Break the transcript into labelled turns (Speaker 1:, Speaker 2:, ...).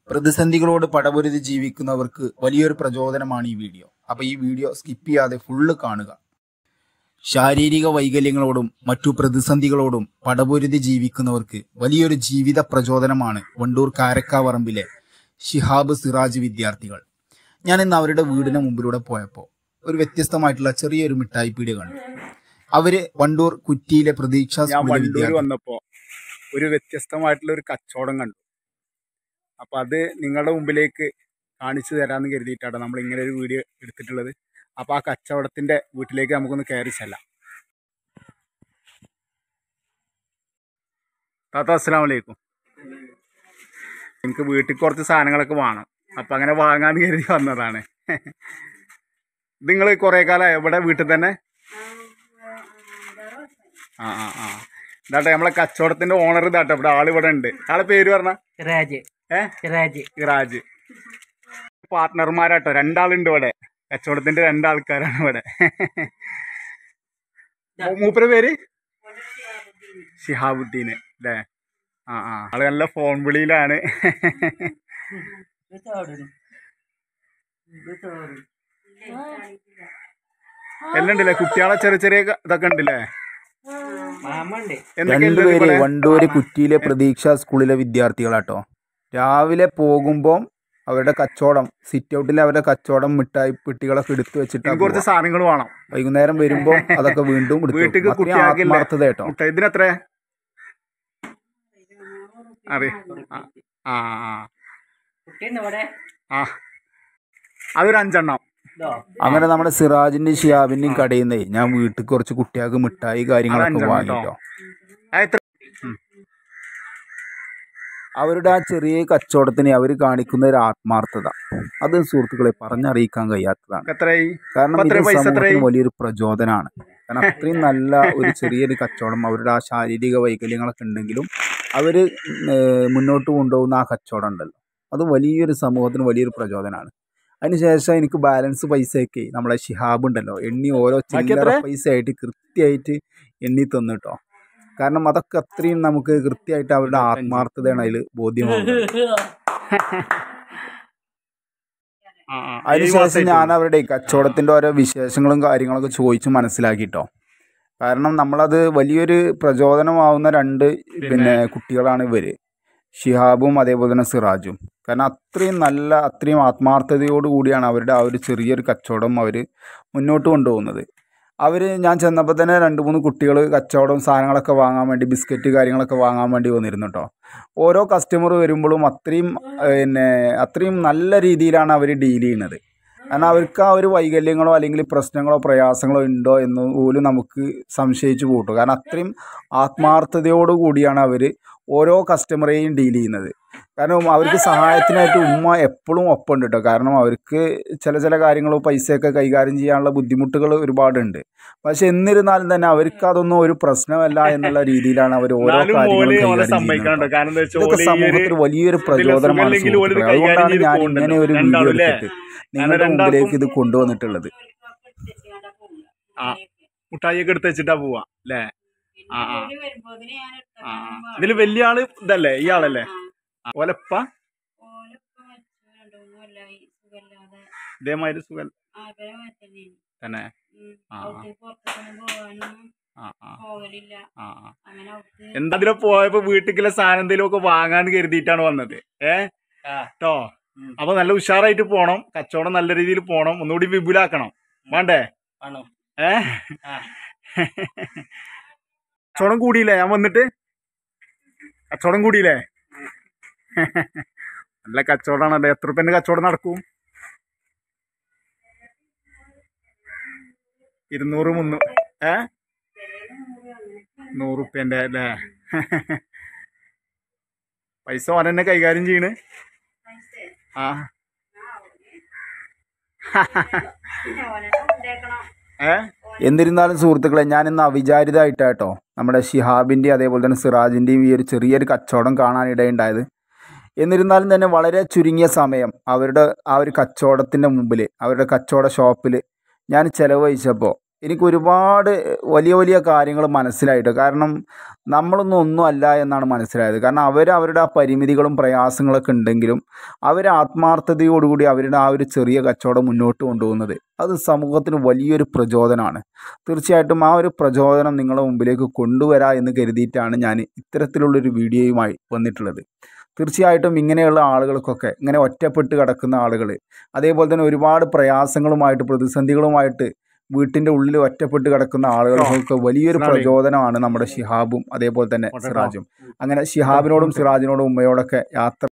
Speaker 1: പ്രതിസന്ധികളോട് പടപൊരുതി ജീവിക്കുന്നവർക്ക് വലിയൊരു പ്രചോദനമാണ് ഈ വീഡിയോ അപ്പൊ ഈ വീഡിയോ സ്കിപ്പ് ചെയ്യാതെ ഫുള്ള് കാണുക ശാരീരിക വൈകല്യങ്ങളോടും മറ്റു പ്രതിസന്ധികളോടും പടപൊരുതി ജീവിക്കുന്നവർക്ക് വലിയൊരു ജീവിത പ്രചോദനമാണ് വണ്ടൂർ കാരക്കാവറമ്പിലെ ഷിഹാബ് സിറാജ് വിദ്യാർത്ഥികൾ ഞാൻ ഇന്ന് അവരുടെ വീടിന് മുമ്പിലൂടെ പോയപ്പോൾ ഒരു വ്യത്യസ്തമായിട്ടുള്ള ചെറിയൊരു മിഠായി പീടിക കണ്ടു അവര് വണ്ടൂർ കുറ്റിയിലെ പ്രതീക്ഷ
Speaker 2: ഞാൻ
Speaker 1: സ്കൂളിലെ
Speaker 2: വണ്ടൂർ
Speaker 1: വിദ്യാർത്ഥി
Speaker 2: വന്നപ്പോ ഒരു വ്യത്യസ്തമായിട്ടുള്ള ഒരു കച്ചവടം കണ്ടു അപ്പൊ അത് നിങ്ങളുടെ മുമ്പിലേക്ക് കാണിച്ചു തരാമെന്ന് കരുതിയിട്ടാണ് നമ്മൾ ഇങ്ങനെ ഒരു വീഡിയോ എടുത്തിട്ടുള്ളത് അപ്പൊ ആ കച്ചവടത്തിന്റെ വീട്ടിലേക്ക് നമുക്കൊന്ന് കയറി ചെല്ലാം താത്ത അസ്സലാം വലൈക്കും എനിക്ക് വീട്ടിൽ കുറച്ച് സാധനങ്ങളൊക്കെ വേണം അപ്പൊ അങ്ങനെ വാങ്ങാന്ന് കരുതി വന്നതാണ് നിങ്ങൾ കുറെ കാലം എവിടെ വീട്ടിൽ തന്നെ ആ ആ ആ ഇതാട്ടെ നമ്മളെ കച്ചവടത്തിന്റെ ഓണർ ഇതാട്ടെ ഇവിടെ ആള് ഇവിടെ ഉണ്ട് ആളെ പേര് പറഞ്ഞ
Speaker 3: സിറാജ്
Speaker 2: ഏ
Speaker 3: സിറാജ്
Speaker 2: ഇറാജ് പാർട്ട്ണർമാരാട്ടോ രണ്ടാളുണ്ട് ഇവിടെ കച്ചവടത്തിന്റെ രണ്ടാൾക്കാരാണ് ഇവിടെ മൂ- മൂപ്പരെ പേര് ഷിഹാബുദ്ദീൻ അല്ലേ ആ ആ ആള് നല്ല ഫോൺ വിളിയിലാണ് എല്ലാം ഉണ്ടല്ലേ കുട്ടികളെ ചെറിയ ചെറിയ ക- ഇതൊക്കെ ഉണ്ടല്ലേ
Speaker 3: മാമുണ്ട്
Speaker 2: എന്തൊക്കെയുണ്ട്
Speaker 1: രണ്ടുപേര്
Speaker 2: ഇവിടെ?
Speaker 1: വണ്ടൂര് കുറ്റിയിലെ പ്രതീക്ഷ സ്കൂളിലെ വിദ്യാർത്ഥികളാട്ടോ രാവിലെ പോകുമ്പോൾ അവരുടെ കച്ചവടം സിറ്റ് ഔട്ടിൽ അവരുടെ കച്ചവടം മിഠായി പെട്ടികളൊക്കെ എടുത്തു വെച്ചിട്ട്
Speaker 2: എനിക്ക് കുറച്ച് സാധനങ്ങൾ വേണം
Speaker 1: വൈകുന്നേരം വരുമ്പോൾ അതൊക്കെ വീണ്ടും എടുത്തു
Speaker 2: വീട്ടിക്ക്
Speaker 1: വെക്കും. അത്രയും
Speaker 2: കുട്ടിയാക്കില്ലേ
Speaker 1: ആത്മാർത്ഥത കേട്ടോ
Speaker 2: മുട്ട ഇതിനെത്ര അറി ആ ആ ആ.
Speaker 3: കുട്ടിയുണ്ട് ഇവിടെ
Speaker 2: ആ അതൊരു അഞ്ചെണ്ണം
Speaker 3: ഇതോ
Speaker 1: അങ്ങനെ നമ്മുടെ സിറാജിന്റെയും ഷിയാബിന്റെയും കടയിൽ നിന്നേ ഞാൻ വീട്ടിൽ കുറച്ച് കുട്ടികൾക്ക് മിഠായി കാര്യങ്ങളൊക്കെ
Speaker 2: അതെന്താണ്
Speaker 1: വാങ്ങിട്ടോ
Speaker 2: ആ, എത്ര ഉം.
Speaker 1: അവരുടെ ആ ചെറിയ കച്ചവടത്തിന് അവർ കാണിക്കുന്ന ഒരു ആത്മാർത്ഥത അത് സുഹൃത്തുക്കളെ പറഞ്ഞറിയിക്കാൻ കഴിയാത്തതാണ്
Speaker 2: എത്രയായി
Speaker 1: കാരണം
Speaker 2: ഇപ്പൊ
Speaker 1: ഇത്
Speaker 2: എത്രയാ പൈസ
Speaker 1: സമൂഹത്തിന്
Speaker 2: എത്രയായി?
Speaker 1: വലിയൊരു പ്രചോദനമാണ് കാരണം അത്രയും നല്ല ഒരു ചെറിയൊരു കച്ചവടം അവരുടെ ആ ശാരീരിക വൈകല്യങ്ങളൊക്കെ ഉണ്ടെങ്കിലും അവർ മുന്നോട്ട് കൊണ്ടുപോകുന്ന ആ കച്ചവടം ഉണ്ടല്ലോ അത് വലിയൊരു സമൂഹത്തിന് വലിയൊരു പ്രചോദനമാണ് അതിനുശേഷം എനിക്ക് ബാലൻസ് പൈസയൊക്കെ നമ്മളെ ഷിഹാബ് ഉണ്ടല്ലോ എണ്ണി ഓരോ
Speaker 2: ബാക്കി
Speaker 1: ചില്ലറ
Speaker 2: എത്രയാ?
Speaker 1: പൈസ ആയിട്ട് കൃത്യമായിട്ട് എണ്ണി തന്നു കേട്ടോ കാരണം അതൊക്കെ അത്രയും നമുക്ക് കൃത്യമായിട്ട് അവരുടെ ആത്മാർത്ഥതയാണ് അതിൽ ബോധ്യമാകുന്നത്
Speaker 2: ആ, ആ. ഏഴ്
Speaker 1: അതിനുശേഷം
Speaker 2: മാസായിട്ട്
Speaker 1: ഞാൻ അവരുടെ ഈ കച്ചവടത്തിന്റെ ഓരോ വിശേഷങ്ങളും കാര്യങ്ങളൊക്കെ ചോദിച്ച് മനസ്സിലാക്കിട്ടോ കാരണം നമ്മളത് വലിയൊരു പ്രചോദനമാവുന്ന രണ്ട് പിന്നെ കുട്ടികളാണ് ഇവര് ഷിഹാബും അതേപോലെ തന്നെ സിറാജും കാരണം അത്രയും നല്ല അത്രയും ആത്മാർത്ഥതയോട് കൂടിയാണ് അവരുടെ ആ ഒരു ചെറിയൊരു കച്ചവടം അവർ മുന്നോട്ട് കൊണ്ടുപോകുന്നത് അവർ ഞാൻ ചെന്നപ്പോൾ തന്നെ രണ്ട് മൂന്ന് കുട്ടികൾ കച്ചവടം സാധനങ്ങളൊക്കെ വാങ്ങാൻ വേണ്ടി ബിസ്ക്കറ്റ് കാര്യങ്ങളൊക്കെ വാങ്ങാൻ വേണ്ടി വന്നിരുന്നു കേട്ടോ ഓരോ കസ്റ്റമർ വരുമ്പോഴും അത്രയും ഏഹ്, പിന്നെ അത്രയും നല്ല രീതിയിലാണ് അവർ ഡീൽ ചെയ്യുന്നത് കാരണം അവർക്ക് ആ ഒരു വൈകല്യങ്ങളോ അല്ലെങ്കിൽ പ്രശ്നങ്ങളോ പ്രയാസങ്ങളോ ഉണ്ടോ എന്ന് പോലും നമുക്ക് സംശയിച്ചു പോട്ടു കാരണം അത്രയും ആത്മാർത്ഥതയോടു കൂടിയാണ് അവർ ഓരോ കസ്റ്റമറെയും ഡീൽ ചെയ്യുന്നത് കാരണം അവർക്ക് സഹായത്തിനായിട്ട് ഉമ്മ എപ്പോഴും ഒപ്പമുണ്ട് കേട്ടോ കാരണം അവർക്ക് ചില ചില കാര്യങ്ങൾ പൈസയൊക്കെ കൈകാര്യം ചെയ്യാനുള്ള ബുദ്ധിമുട്ടുകൾ ഒരുപാടുണ്ട് പക്ഷെ എന്നിരുന്നാലും തന്നെ അവർക്ക് അതൊന്നും ഒരു പ്രശ്നമല്ല എന്നുള്ള രീതിയിലാണ് അവർ ഓരോ
Speaker 2: എന്നാലും
Speaker 1: കാര്യങ്ങളും
Speaker 2: ഓല് ഓലെ
Speaker 1: കൈകാര്യം
Speaker 2: സമ്മതിക്കാനുണ്ട്
Speaker 1: ചെയ്യുന്നത്
Speaker 2: കാരണം എന്താ വെച്ചാൽ
Speaker 1: ഇതൊക്കെ
Speaker 2: ഓല് ഈ ഒരു
Speaker 1: സമൂഹത്തിന് വലിയൊരു
Speaker 2: ഇതിലെ
Speaker 1: പ്രചോദനമാണ്
Speaker 2: സുഖമില്ലെങ്കിൽ ഓല് ഇത്
Speaker 1: സുഹൃത്തുക്കളെ. അതുകൊണ്ടാണ്
Speaker 2: കൈകാര്യം
Speaker 1: ഞാൻ
Speaker 2: ചെയ്ത്
Speaker 1: ഇങ്ങനെ ഒരു വീഡിയോ
Speaker 2: രണ്ടാളും അല്ലേ?
Speaker 1: എടുത്തിട്ട് നിങ്ങളുടെ
Speaker 2: രണ്ടാൾക്കും-
Speaker 1: മുമ്പിലേക്ക് ഇത് കൊണ്ടുവന്നിട്ടുള്ളത്
Speaker 2: ആ മുട്ടായിയൊക്കെ എടുത്ത് വെച്ചിട്ടാ പോവാ അല്ലേ ആ ആ ആ ഇതില് വലിയ ആള് ഇതല്ലേ ഈ ആളല്ലേ ആ, ഓലപ്പ ഇതേമാതിരി സുഖം തന്നെ ആ, ആ ആ
Speaker 4: പോകലില്ല
Speaker 2: ആ ആ
Speaker 4: അങ്ങനെ അവർക്ക്
Speaker 2: എന്താ അതിലെ പോയപ്പോ വീട്ടിലേക്കുള്ള സാധനം എന്തെങ്കിലും ഒക്കെ വാങ്ങാന്ന് കരുതിയിട്ടാണ് വന്നത് ഏ
Speaker 3: ആ.
Speaker 2: കേട്ടോ അപ്പൊ നല്ല ഉഷാറായിട്ട് പോണം കച്ചവടം നല്ല രീതിയിൽ പോണം ഒന്നുകൂടി വിപുലാക്കണം വേണ്ടേ
Speaker 3: ആണോ
Speaker 2: ഏ
Speaker 3: ആ.
Speaker 2: കച്ചവടം കൂടിയില്ലേ ഞാൻ വന്നിട്ട് കച്ചവടം കൂടിയില്ലേ നല്ല കച്ചവടമാണല്ലോ എത്ര റുപ്യന്റെ കച്ചവടം നടക്കും ഇരുന്നൂറ് മുന്നൂറ് ഏ നൂറ് റുപ്യന്റെ അല്ലേ പൈസ ഓൻ തന്നെ കൈകാര്യം ചെയ്യണ് ആ ഏ
Speaker 1: എന്നിരുന്നാലും സുഹൃത്തുക്കളെ ഞാൻ ഇന്ന് അവിചാരിതമായിട്ടാട്ടോ നമ്മുടെ ഷിഹാബിൻ്റെയും അതേപോലെ തന്നെ സിറാജിൻ്റെയും ഈ ഒരു ചെറിയൊരു കച്ചവടം കാണാനിടയുണ്ടായത് എന്നിരുന്നാലും തന്നെ വളരെ ചുരുങ്ങിയ സമയം അവരുടെ ആ ഒരു കച്ചവടത്തിൻ്റെ മുമ്പിൽ അവരുടെ കച്ചവട ഷോപ്പിൽ ഞാൻ ചിലവഴിച്ചപ്പോൾ എനിക്ക് ഒരുപാട് വലിയ വലിയ കാര്യങ്ങൾ മനസ്സിലായിട്ട് കാരണം നമ്മളൊന്നും ഒന്നും അല്ല എന്നാണ് മനസ്സിലായത് കാരണം അവർ അവരുടെ ആ പരിമിതികളും പ്രയാസങ്ങളൊക്കെ ഉണ്ടെങ്കിലും അവർ ആത്മാർത്ഥതയോടുകൂടി അവരുടെ ആ ഒരു ചെറിയ കച്ചവടം മുന്നോട്ട് കൊണ്ടുപോകുന്നത് അത് സമൂഹത്തിന് വലിയൊരു പ്രചോദനമാണ് തീർച്ചയായിട്ടും ആ ഒരു പ്രചോദനം നിങ്ങളുടെ മുമ്പിലേക്ക് കൊണ്ടുവരാ എന്ന് കരുതിയിട്ടാണ് ഞാൻ ഇത്തരത്തിലുള്ളൊരു വീഡിയോയുമായി വന്നിട്ടുള്ളത് തീർച്ചയായിട്ടും ഇങ്ങനെയുള്ള ആളുകൾക്കൊക്കെ ഇങ്ങനെ ഒറ്റപ്പെട്ട് കിടക്കുന്ന ആളുകൾ അതേപോലെ തന്നെ ഒരുപാട് പ്രയാസങ്ങളുമായിട്ട് പ്രതിസന്ധികളുമായിട്ട് വീട്ടിൻ്റെ ഉള്ളിൽ ഒറ്റപ്പെട്ട് കിടക്കുന്ന ആളുകൾക്കൊക്കെ വലിയൊരു പ്രചോദനമാണ് നമ്മുടെ ഷിഹാബും അതേപോലെ തന്നെ സിറാജും അങ്ങനെ ഷിഹാബിനോടും സിറാജിനോടും ഉമ്മയോടൊക്കെ യാത്ര